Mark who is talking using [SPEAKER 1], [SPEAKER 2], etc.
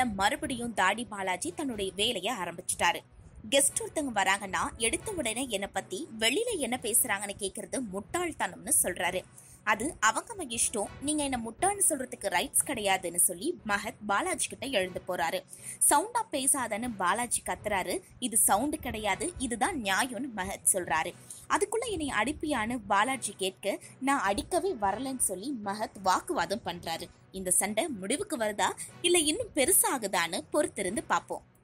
[SPEAKER 1] மறுபடியும் தாடி பாலாஜி தன்னுடைய வேலையை ஆரம்பிச்சிட்டாரு கெஸ்ட் ஒருத்தவங்க வராங்கன்னா எடுத்த உடனே என்னை பத்தி வெளியில என்ன பேசுறாங்கன்னு கேக்குறது முட்டாள்தனம்னு சொல்றாரு அது அவங்க அவங்க இஷ்டம் நீங்க என்ன முட்டாள்னு சொல்றதுக்கு ரைட்ஸ் கிடையாதுன்னு சொல்லி மகத் பாலாஜி கிட்ட எழுந்து போறாரு சவுண்டா பேசாதன்னு பாலாஜி கத்துறாரு இது சவுண்டு கிடையாது இதுதான் நியாயம்னு மகத் சொல்றாரு அதுக்குள்ள என்னை அடிப்பியான்னு பாலாஜி கேட்க நான் அடிக்கவே வரலன்னு சொல்லி மகத் வாக்குவாதம் பண்றாரு இந்த சண்டை முடிவுக்கு வருதா இல்ல இன்னும் பெருசாகுதான்னு பொறுத்திருந்து பார்ப்போம்